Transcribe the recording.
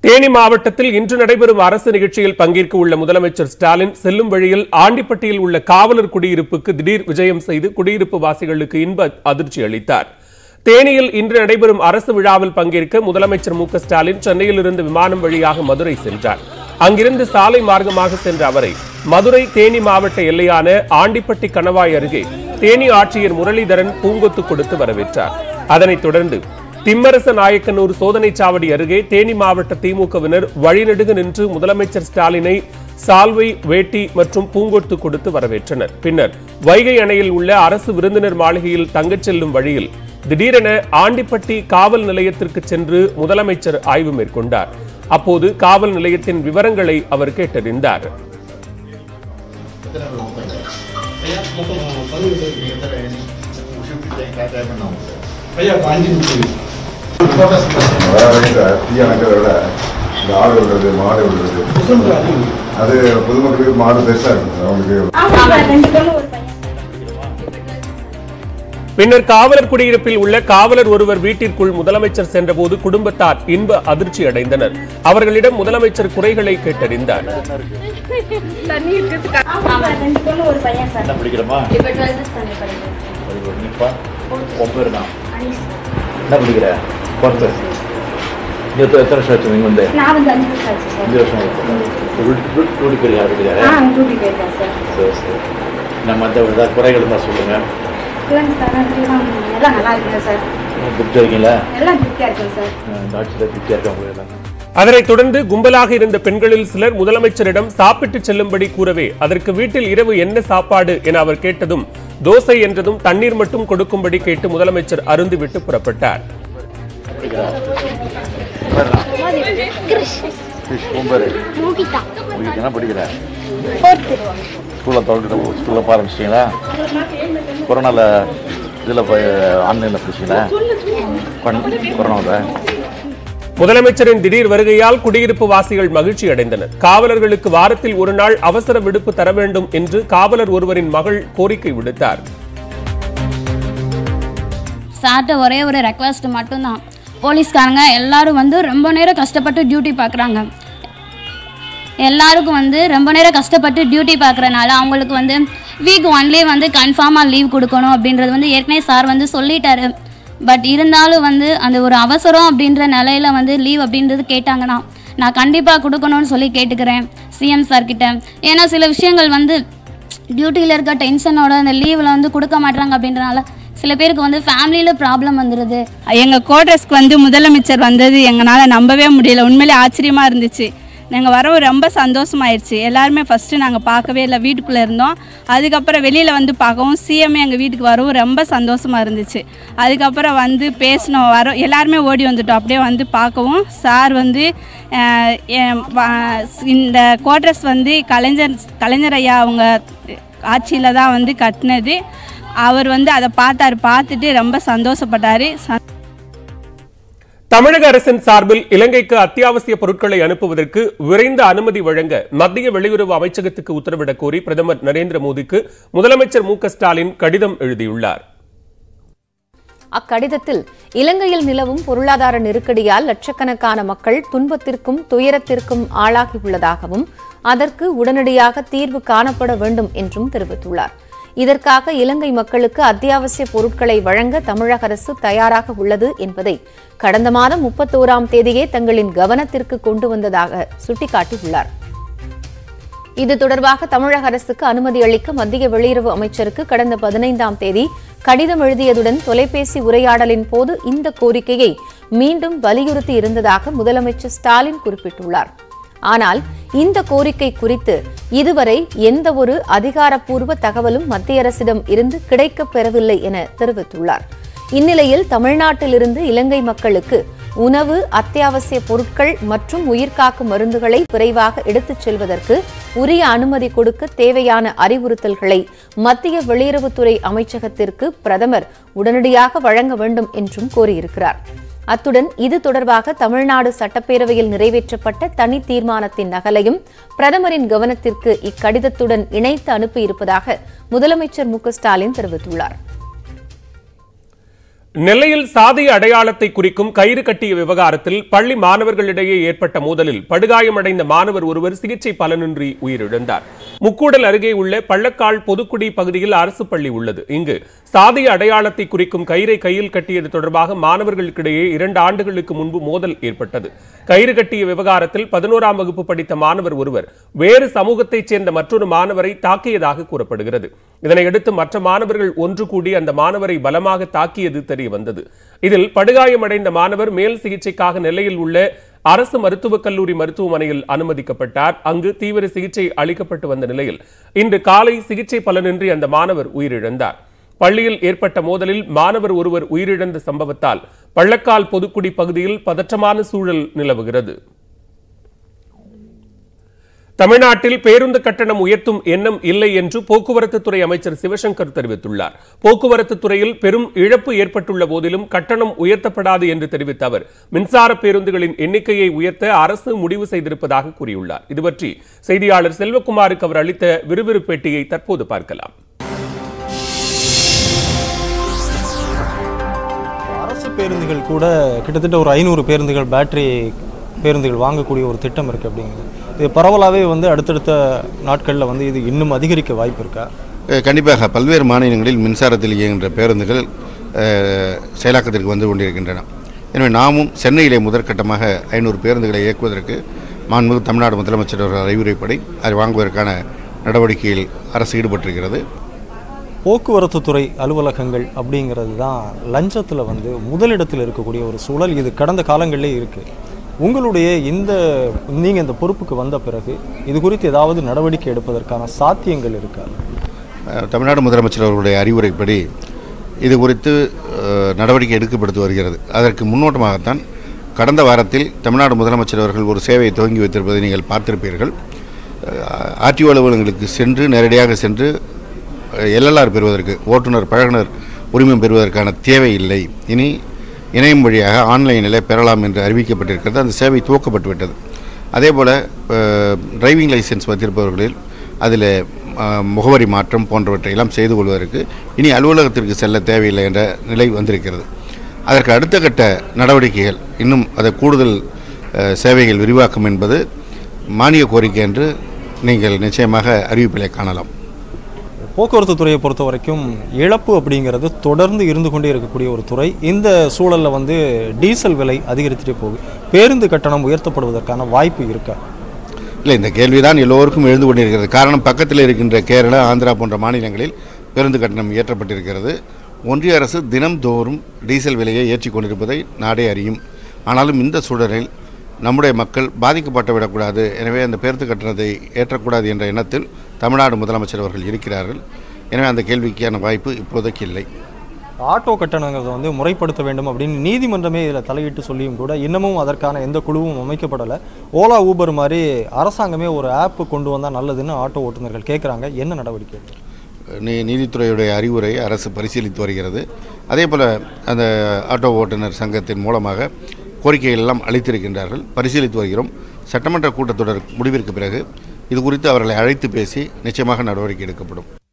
தேனி மாவட்டத்தில் இன்று நடைபெறும் அரசு நிகழ்ச்சியில் பங்கேற்க உள்ள முதலமைச்சர் ஸ்டாலின் செல்லும் வழியில் ஆண்டிப்பட்டியில் உள்ள காவலர் குடியிருப்புக்கு திடீர் விஜயம் செய்து குடியிருப்பு வாசிகளுக்கு இன்ப அதிர்ச்சி அளித்தார் தேனியில் இன்று நடைபெறும் அரசு விழாவில் பங்கேற்க முதலமைச்சர் மு க ஸ்டாலின் சென்னையிலிருந்து விமானம் வழியாக மதுரை சென்றார் அங்கிருந்து சாலை மார்க்கமாக சென்ற அவரை மதுரை தேனி மாவட்ட எல்லையான ஆண்டிப்பட்டி கணவாய் அருகே தேனி ஆட்சியர் முரளிதரன் பூங்கொத்து கொடுத்து வரவேற்றார் அதனைத் தொடர்ந்து திம்மரச நாயக்கனூர் சோதனைச் சாவடி அருகே தேனி மாவட்ட திமுகவினர் வழிநெடுக நின்று முதலமைச்சர் ஸ்டாலினை சால்வை வேட்டி மற்றும் பூங்கொத்து கொடுத்து வரவேற்றனர் பின்னர் வைகை அணையில் உள்ள அரசு விருந்தினர் மாளிகையில் தங்கச் செல்லும் வழியில் திடீரென ஆண்டிப்பட்டி காவல் நிலையத்திற்கு சென்று முதலமைச்சர் ஆய்வு மேற்கொண்டார் அப்போது காவல் நிலையத்தின் விவரங்களை அவர் கேட்டறிந்தார் ஐயா அஞ்சு நிமிஷம் அதாவது இந்த தீ அணைக்கிறத விட இந்த ஆடு விடுறது மாடு விடுறது அது பொதுமக்களுக்கு மாடு பெருசா இருக்கும் அவங்களுக்கு பின்னர் காவலர் குடியிருப்பில் உள்ள காவலர் ஒருவர் வீட்டிற்குள் முதலமைச்சர் சென்றபோது குடும்பத்தார் இன்ப அதிர்ச்சி அடைந்தனர் அவர்களிடம் முதலமைச்சர் குறைகளை கேட்டறிந்தார் தண்ணி இருக்கிறதுக்கு ஆமா ரெண்டு பொண்ணு ஒரு பையன் சார் என்ன படிக்கிறோமா இப்ப டுவெல்த் ஸ்டாண்டர்ட் படிக்கிறேன் வெரி குட் நிப்பா உன் பேர் தான் அனீஸ் என்ன படிக்கிற ஃபோர்த்து நீ எத்தனை எத்தனை வருஷம் ஆச்சு இங்கே வந்து நான் வந்து அஞ்சு வருஷம் ஆச்சு சார் அஞ்சு வருஷம் ஆச்சு டூட்டி பேர் யார் படிக்கிறாரு ஆ டியூட்டி போயிருக்கேன் சார் சரி சரி நம்ம மற்ற ஏதாவது குறைகள் இருந்தால் சொல்லுங்கள் டுவெல்த் ஸ்டாண்டர்ட் எல்லாம் எல்லாம் நல்லா இருக்குங்க சார் திருப்தி இருக்கீங்களா எல்லாம் திருப்தியா இருக்குங்க சார் இந்த ஆட்சியில் திருப்தியாக இருக்காங்க எல்லாம் அதனைத் தொடர்ந்து கும்பலாக இருந்த பெண்களில் சிலர் முதலமைச்சரிடம் சாப்பிட்டு செல்லும்படி கூறவே அதற்கு வீட்டில் இரவு என்ன சாப்பாடு என அவர் கேட்டதும் தோசை என்றதும் தண்ணீர் மட்டும் கொடுக்கும்படி கேட்டு முதலமைச்சர் அருந்திவிட்டு புறப்பட்டார் கிருஷ் உன் பேர் மூகிதா உங்களுக்கு என்ன படிக்கிற ஃபோர்த்து ஸ்கூலில் தொடர்ந்து ஸ்கூலில் ஆரம்பிச்சிட்டிங்களா கொரோனாவில் இதில் ஆன்லைனில் படிச்சிங்களா கொரோனாவில் முதலமைச்சரின் திடீர் வருகையால் குடியிருப்பு வாசிகள் மகிழ்ச்சி அடைந்தனர் காவலர்களுக்கு வாரத்தில் ஒரு நாள் அவசர விடுப்பு தர வேண்டும் என்று காவலர் ஒருவரின் மகள் கோரிக்கை விடுத்தார் சார்ட்ட ஒரே ஒரு ரெக்வஸ்ட் மட்டும்தான் போலீஸ்காரங்க எல்லாரும் வந்து ரொம்ப நேரம் கஷ்டப்பட்டு டியூட்டி பார்க்குறாங்க எல்லாருக்கும் வந்து ரொம்ப நேரம் கஷ்டப்பட்டு டியூட்டி பார்க்குறனால அவங்களுக்கு வந்து வீக் ஒன்லேயே வந்து கன்ஃபார்மாக லீவ் கொடுக்கணும் அப்படின்றது வந்து ஏற்கனவே சார் வந்து சொல்லிட்டாரு பட் இருந்தாலும் வந்து அந்த ஒரு அவசரம் அப்படின்ற நிலையில வந்து லீவ் அப்படின்றது கேட்டாங்கன்னா நான் கண்டிப்பாக கொடுக்கணும்னு சொல்லி கேட்டுக்கிறேன் சிஎம் சார் கிட்ட ஏன்னா சில விஷயங்கள் வந்து டியூட்டியில் இருக்க டென்ஷனோட அந்த லீவில் வந்து கொடுக்க மாட்டாங்க அப்படின்றனால சில பேருக்கு வந்து ஃபேமிலியில் ப்ராப்ளம் வந்துடுது எங்கள் கோட்ரஸ்க்கு வந்து முதலமைச்சர் வந்தது எங்களால் நம்பவே முடியல உண்மையிலே ஆச்சரியமாக இருந்துச்சு நாங்கள் வரவு ரொம்ப சந்தோஷமாயிருச்சு எல்லாருமே ஃபஸ்ட்டு நாங்கள் பார்க்கவே இல்லை வீட்டுக்குள்ளே இருந்தோம் அதுக்கப்புறம் வெளியில் வந்து பார்க்கவும் சிஎம் எங்கள் வீட்டுக்கு வரவும் ரொம்ப சந்தோஷமாக இருந்துச்சு அதுக்கப்புறம் வந்து பேசினோம் வர எல்லாருமே ஓடி வந்துட்டோம் அப்படியே வந்து பார்க்கவும் சார் வந்து அஹ், என் வ- இந்த கோட்ரஸ் வந்து கலைஞர் கலைஞர் ஐயா அவங்க ஆட்சியில் தான் வந்து கட்டினது அவர் வந்து அதை பார்த்தாரு பார்த்துட்டு ரொம்ப சந்தோஷப்பட்டார் தமிழக அரசின் சார்பில் இலங்கைக்கு அத்தியாவசிய பொருட்களை அனுப்புவதற்கு விரைந்த அனுமதி வழங்க மத்திய வெளியுறவு அமைச்சகத்துக்கு உத்தரவிடக் கோரி பிரதமர் நரேந்திர மோடிக்கு முதலமைச்சர் மு க ஸ்டாலின் கடிதம் எழுதியுள்ளார் அக்கடிதத்தில் இலங்கையில் நிலவும் பொருளாதார நெருக்கடியால் லட்சக்கணக்கான மக்கள் துன்பத்திற்கும் துயரத்திற்கும் ஆளாகியுள்ளதாகவும் அதற்கு உடனடியாக தீர்வு காணப்பட வேண்டும் என்றும் தெரிவித்துள்ளார் இதற்காக இலங்கை மக்களுக்கு அத்தியாவசிய பொருட்களை வழங்க தமிழக அரசு தயாராக உள்ளது என்பதை கடந்த மாதம் முப்பத்தோராம் தேதியே தங்களின் கவனத்திற்கு கொண்டு வந்ததாக சுட்டிக்காட்டியுள்ளார் இது தொடர்பாக தமிழக அரசுக்கு அனுமதி அளிக்க மத்திய வெளியுறவு அமைச்சருக்கு கடந்த பதினைந்தாம் தேதி கடிதம் எழுதியதுடன் தொலைபேசி உரையாடலின் போது இந்த கோரிக்கையை மீண்டும் வலியுறுத்தி இருந்ததாக முதலமைச்சர் ஸ்டாலின் குறிப்பிட்டுள்ளார் ஆனால் இந்த கோரிக்கை குறித்து இதுவரை எந்த ஒரு அதிகாரப்பூர்வ தகவலும் மத்திய அரசிடம் இருந்து கிடைக்கப் பெறவில்லை என தெரிவித்துள்ளார் இந்நிலையில் தமிழ்நாட்டிலிருந்து இலங்கை மக்களுக்கு உணவு அத்தியாவசிய பொருட்கள் மற்றும் உயிர்காக்கும் மருந்துகளை விரைவாக எடுத்துச் செல்வதற்கு உரிய அனுமதி கொடுக்க தேவையான அறிவுறுத்தல்களை மத்திய வெளியுறவுத்துறை அமைச்சகத்திற்கு பிரதமர் உடனடியாக வழங்க வேண்டும் என்றும் கோரியிருக்கிறார் அத்துடன் இது தொடர்பாக தமிழ்நாடு சட்டப்பேரவையில் நிறைவேற்றப்பட்ட தனி தீர்மானத்தின் நகலையும் பிரதமரின் கவனத்திற்கு இக்கடிதத்துடன் இணைத்து அனுப்பியிருப்பதாக முதலமைச்சர் மு க ஸ்டாலின் தெரிவித்துள்ளார் நெல்லையில் சாதி அடையாளத்தை குறிக்கும் கயிறு கட்டிய விவகாரத்தில் பள்ளி மாணவர்களிடையே ஏற்பட்ட மோதலில் படுகாயமடைந்த மாணவர் ஒருவர் சிகிச்சை பலனின்றி உயிரிழந்தார் முக்கூடல் அருகே உள்ள பள்ளக்கால் பொதுக்குடி பகுதியில் அரசு பள்ளி உள்ளது இங்கு சாதி அடையாளத்தை குறிக்கும் கயிறை கையில் கட்டியது தொடர்பாக மாணவர்களுக்கிடையே இரண்டு ஆண்டுகளுக்கு முன்பு மோதல் ஏற்பட்டது கயிறு கட்டிய விவகாரத்தில் பதினோராம் வகுப்பு படித்த மாணவர் ஒருவர் வேறு சமூகத்தைச் சேர்ந்த மற்றொரு மாணவரை தாக்கியதாக கூறப்படுகிறது இதனையடுத்து மற்ற மாணவர்கள் ஒன்று கூடி அந்த மாணவரை பலமாக தாக்கியது தெரிய வந்தது இதில் படுகாயமடைந்த மாணவர் மேல் சிகிச்சைக்காக நெல்லையில் உள்ள அரசு மருத்துவக் கல்லூரி மருத்துவமனையில் அனுமதிக்கப்பட்டார் அங்கு தீவிர சிகிச்சை அளிக்கப்பட்டு வந்த நிலையில் இன்று காலை சிகிச்சை பலனின்றி அந்த மாணவர் உயிரிழந்தார் பள்ளியில் ஏற்பட்ட மோதலில் மாணவர் ஒருவர் உயிரிழந்த சம்பவத்தால் பள்ளக்கால் பொதுக்குடி பகுதியில் பதற்றமான சூழல் நிலவுகிறது தமிழ்நாட்டில் பேருந்து கட்டணம் உயர்த்தும் எண்ணம் இல்லை என்று போக்குவரத்து துறை அமைச்சர் சிவசங்கர் தெரிவித்துள்ளார் போக்குவரத்து துறையில் பெரும் இழப்பு ஏற்பட்டுள்ள போதிலும் கட்டணம் உயர்த்தப்படாது என்று தெரிவித்த அவர் மின்சார பேருந்துகளின் எண்ணிக்கையை உயர்த்த அரசு முடிவு செய்திருப்பதாக கூறியுள்ளார் இதுபற்றி செய்தியாளர் செல்வகுமாருக்கு அவர் அளித்த விறுவிறு பேட்டியை தற்போது பார்க்கலாம் அரசு பேருந்துகள் கூட கிட்டத்தட்ட ஒரு ஐநூறு பேருந்துகள் பேட்டரி பேருந்துகள் வாங்கக்கூடிய ஒரு திட்டம் இருக்குது அப்படிங்கிறது இது பரவலாகவே வந்து அடுத்தடுத்த நாட்களில் வந்து இது இன்னும் அதிகரிக்க வாய்ப்பு இருக்கா அஹ் கண்டிப்பாக பல்வேறு மாநிலங்களில் மின்சாரத்தில் இயங்குகின்ற பேருந்துகள் அஹ், செயலாக்கத்திற்கு வந்து கொண்டிருக்கின்றன எனவே நாமும் சென்னையிலே முதற்கட்டமாக ஐநூறு பேருந்துகளை இயக்குவதற்கு மாண்புமிகு தமிழ்நாடு முதலமைச்சர் அவர்கள் அறிவுரைப்படி அதை வாங்குவதற்கான நடவடிக்கையில் அரசு ஈடுபட்டிருக்கிறது போக்குவரத்து துறை அலுவலகங்கள் அப்படிங்கிறது தான் லஞ்சத்தில் வந்து முதலிடத்தில் இருக்கக்கூடிய ஒரு சூழல் இது கடந்த காலங்களிலே இருக்குது உங்களுடைய இந்த நீங்கள் இந்த பொறுப்புக்கு வந்த பிறகு இது குறித்து ஏதாவது நடவடிக்கை எடுப்பதற்கான சாத்தியங்கள் இருக்கா அஹ், தமிழ்நாடு முதலமைச்சர் அவர்களுடைய அறிவுரைப்படி இது குறித்து அஹ், நடவடிக்கை எடுக்கப்படுத்து வருகிறது அதற்கு முன்னோட்டமாகத்தான் கடந்த வாரத்தில் தமிழ்நாடு முதலமைச்சர் அவர்கள் ஒரு சேவையை துவங்கி வைத்திருப்பதை நீங்கள் பார்த்திருப்பீர்கள் ஆர்டிஓ அலுவலகங்களுக்கு சென்று நேரடியாக சென்று எல்எல்ஆர் பெறுவதற்கு ஓட்டுநர் பழகுனர் உரிமம் பெறுவதற்கான தேவை இல்லை இனி இணையம் வழியாக ஆன்லைனில் பெறலாம் என்று அறிவிக்கப்பட்டிருக்கிறது அந்த சேவை துவக்கப்பட்டு விட்டது அதே போல் டிரைவிங் லைசென்ஸ் வைத்திருப்பவர்களில் அதில் முகவரி மாற்றம் போன்றவற்றை எல்லாம் செய்து கொள்வதற்கு இனி அலுவலகத்திற்கு செல்ல தேவையில்லை என்ற நிலை வந்திருக்கிறது அதற்கு அடுத்த கட்ட நடவடிக்கைகள் இன்னும் அதை கூடுதல் அஹ், சேவைகள் விரிவாக்கம் என்பது மானிய கோரிக்கை என்று நீங்கள் நிச்சயமாக அறிவிப்பிலே காணலாம் போக்குவரத்து துறையை பொறுத்த வரைக்கும் இழப்பு அப்படிங்கிறது தொடர்ந்து இருந்து கொண்டே இருக்கக்கூடிய ஒரு துறை இந்த சூழலில் வந்து டீசல் விலை அதிகரித்துட்டே போகுது பேருந்து கட்டணம் உயர்த்தப்படுவதற்கான வாய்ப்பு இருக்கா இல்லை இந்த கேள்விதான் எல்லோருக்கும் எழுந்து கொண்டிருக்கிறது காரணம் பக்கத்தில் இருக்கின்ற கேரளா ஆந்திரா போன்ற மாநிலங்களில் பேருந்து கட்டணம் ஏற்றப்பட்டிருக்கிறது ஒன்றிய அரசு தினம்தோறும் டீசல் விலையை ஏற்றி கொண்டிருப்பதை நாடே அறியும் ஆனாலும் இந்த சூழலில் நம்முடைய மக்கள் பாதிக்கப்பட்டு விடக்கூடாது எனவே அந்த பேருந்து கட்டணத்தை ஏற்றக்கூடாது என்ற எண்ணத்தில் தமிழ்நாடு முதலமைச்சர் அவர்கள் இருக்கிறார்கள் எனவே அந்த கேள்விக்கான வாய்ப்பு இப்போதைக்கு இல்லை ஆட்டோ கட்டணங்கிறத வந்து முறைப்படுத்த வேண்டும் அப்படின்னு நீதிமன்றமே இதில் தலையிட்டு சொல்லியும் கூட இன்னமும் அதற்கான எந்த குழுவும் அமைக்கப்படலை ஓலா ஊபர் மாதிரி அரசாங்கமே ஒரு ஆப் கொண்டு வந்தால் நல்லதுன்னு ஆட்டோ ஓட்டுநர்கள் கேட்குறாங்க என்ன நடவடிக்கை நீ நீதித்துறையுடைய அறிவுரை அரசு பரிசீலித்து வருகிறது அதே போல் அந்த ஆட்டோ ஓட்டுநர் சங்கத்தின் மூலமாக கோரிக்கைகள் எல்லாம் அளித்திருக்கின்றார்கள் பரிசீலித்து வருகிறோம் சட்டமன்ற கூட்டத்தொடர் முடிவிற்கு பிறகு இது குறித்து அவர்களை அழைத்து பேசி நிச்சயமாக நடவடிக்கை எடுக்கப்படும்